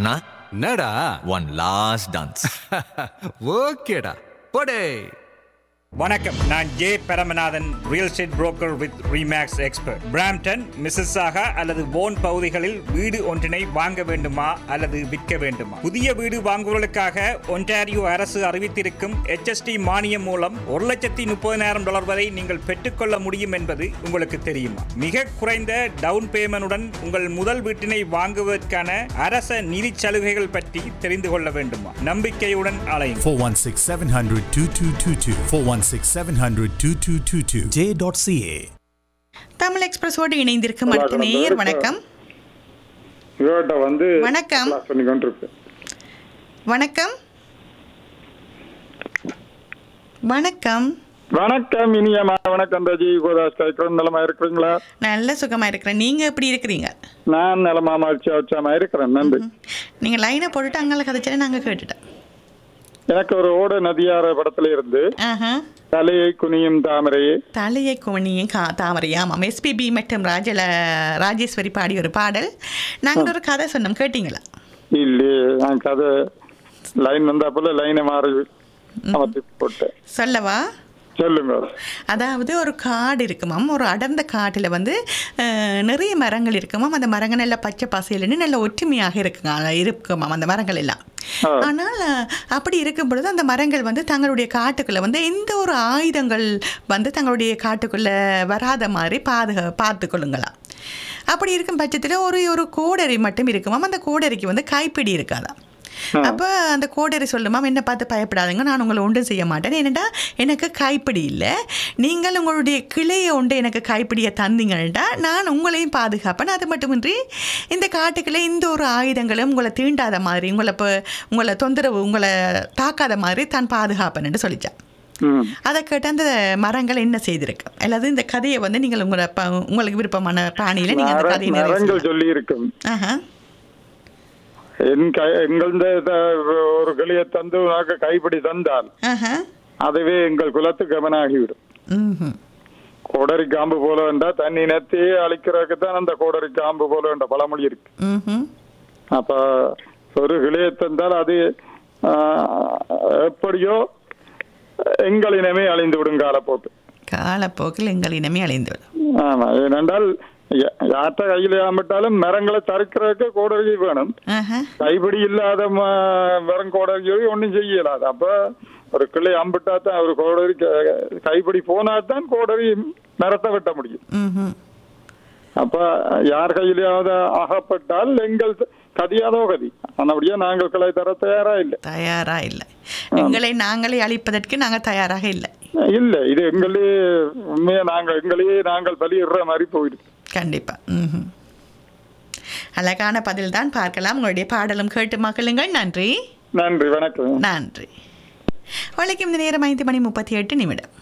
அண்ணா என்னடா one last dance ஓகேடா போடே வணக்கம் நான் J Paramanathan real estate broker with Remax expert Brampton Mississauga அல்லது போன் பகுதிகளில் வீடு ஒன்றினை வாங்க வேண்டுமா அல்லது விற்க வேண்டுமா புதிய வீடு வாங்குவதற்காக ஒன்டாரியோ அரசு அறிவித்திருக்கும் HST மானியம் மூலம் ஒரு லட்சத்தி முப்பதினாயிரம் டாலர் வரை நீங்கள் பெற்றுக்கொள்ள முடியும் என்பது உங்களுக்கு தெரியுமா மிக குறைந்த டவுன் பேமெண்டுடன் உங்கள் முதல் வீட்டினை வாங்குவதற்கான அரச நிதி சலுகைகள் பற்றி தெரிந்து கொள்ள வேண்டுமா நம்பிக்கையுடன் அலையுங்கள் 416 700 2222. 416 700 2222. J.ca. தமிழ் எக்ஸ்பிரஸோடு இணைந்திருக்கும் அடுத்த நேயர் வணக்கம் இவர்கிட்ட வந்து வணக்கம். class பண்ணி கொண்டிருக்கு வணக்கம் வணக்கம் வணக்கம் இனிய மா- வணக்கம் ரஜி கோதாஸ் கைக்கிறோம் நலமா இருக்கிறீங்களா நல்ல சுகமா இருக்கிறேன் நீங்க எப்படி இருக்கிறீங்க நான் நலமா மகிழ்ச்சியா உற்சாகமா இருக்கிறேன் நன்றி நீங்க லைனை போட்டுட்டு அங்கே கதைச்சா நாங்க கேட்டுட்டோம் எனக்கு ஒரு ஓட நதியார படத்துல இருந்து ஆஹா தலையை குனியும் தாமரையே தலையை குவணியும் கா தாமரை ஆமாம் எஸ்பிபி மற்றும் ராஜல ராஜேஸ்வரி பாடிய ஒரு பாடல் நாங்கள் ஒரு கதை சொன்னோம் கேட்டீங்களா இல்லையே நான் கதை லைன் வந்தாப்புல லைனை மாறி அமர்த்தி போட்டேன் சொல்லவா சொல்லுங்க அதாவது ஒரு காடு இருக்குமாம் ஒரு அடர்ந்த காட்டில் வந்து அஹ், நிறைய மரங்கள் இருக்குமாம் அந்த மரங்கள் நல்ல பச்சை பசையிலன்னு நல்ல ஒற்றுமையாக இருக்குங்க இருக்குமாம் அந்த மரங்கள் எல்லாம் ஆ. ஆனால் அஹ், அப்படி இருக்கும் பொழுது அந்த மரங்கள் வந்து தங்களுடைய காட்டுக்குள்ளே வந்து எந்த ஒரு ஆயுதங்கள் வந்து தங்களுடைய காட்டுக்குள்ளே வராத மாதிரி பாதுகா பார்த்துக்கொள்ளுங்களாம் அப்படி இருக்கும் பட்சத்தில் ஒரு ஒரு கோடரி மட்டும் இருக்குமாம் அந்த கோடரிக்கு வந்து கைப்பிடி இருக்காதாம் அப்போ அந்த கோடரி சொல்லுமாம் என்ன பார்த்து பயப்படாதுங்க நான் உங்களை ஒன்றும் செய்ய மாட்டேன் ஏனெண்டா எனக்கு கைப்பிடி இல்லை நீங்கள் உங்களுடைய கிளையை ஒன்று எனக்கு கைப்பிடியை தந்தீங்கன்னா நான் உங்களையும் பாதுகாப்பேன் அது மட்டுமின்றி இந்த காட்டுக்குள்ளே எந்த ஒரு ஆயுதங்களும் உங்களை தீண்டாத மாதிரி உங்களை இப்போ உங்களை தொந்தரவு உங்களை தாக்காத மாதிரி தான் பாதுகாப்பேன்னு சொல்லிச்சான் ம் அதை கேட்டு அந்த மரங்கள் என்ன செய்திருக்கு அல்லது இந்த கதையை வந்து நீங்கள் உங்களை ப- உங்களுக்கு விருப்பமான பிராணியில் நீங்கள் அந்த மர- கதையை நிறைவு மரங்கள் செய்யலாம். சொல்லி இருக்கும் ஆஹா என் கை எங்களது த- ஒரு கிளியை தந்து உனக்கு கைப்பிடி தந்தால் ஆஹா அதுவே எங்கள் குலத்து கவனாகிவிடும் ம் கோடரி காம்பு போல வேண்டா தன் இனத்தையே அழிக்கிறதுக்கு தான் அந்த கோடரி காம்பு போல வேண்ட பழமொழி இருக்கு ம் அப்ப ஒரு கிளையை தந்தால் அது ஆஹ், எப்படியோ எங்கள் இனமே அழிந்து விடும் காலப்போக்கு காலப்போக்கில் எங்கள் இனமே அழிந்துவிடும் ஆமா ஏனென்றால் யா- யார்கிட்ட கையில ஆம்பிட்டாலும் மரங்களை தடுக்கிறதுக்கு கோடரி வேணும் ஆஹா கைப்பிடி இல்லாத ம- வெறும் கோடரி ஒன்றும் செய்ய இயலாது அப்ப ஒரு கிளை அம்பிட்டா தான் ஒரு கோடரி க- கைப்பிடி போனா தான் கோடரி மரத்தை வெட்ட முடியும் ம் அப்ப யார் கையிலாவது அகப்பட்டால் எங்கள் கதியாதோ கதி ஆனபடியா நாங்கள் கிளை தர தயாரா இல்லை தயாரா இல்லை எங்களை நாங்களே அழிப்பதற்கு நாங்கள் தயாராக இல்லை இல்ல இது எங்களே உண்மையா நாங்கள் எங்களையே நாங்கள் பலியிடுற மாதிரி போயிடுது கண்டிப்பா ம் அழகான பதில் தான் பார்க்கலாம் உங்களுடைய பாடலும் கேட்டு மகிழுங்கள் நன்றி நன்றி வணக்கம் நன்றி வழக்கம் இந்த நேரம் ஐந்து மணி முப்பத்தி எட்டு நிமிடம்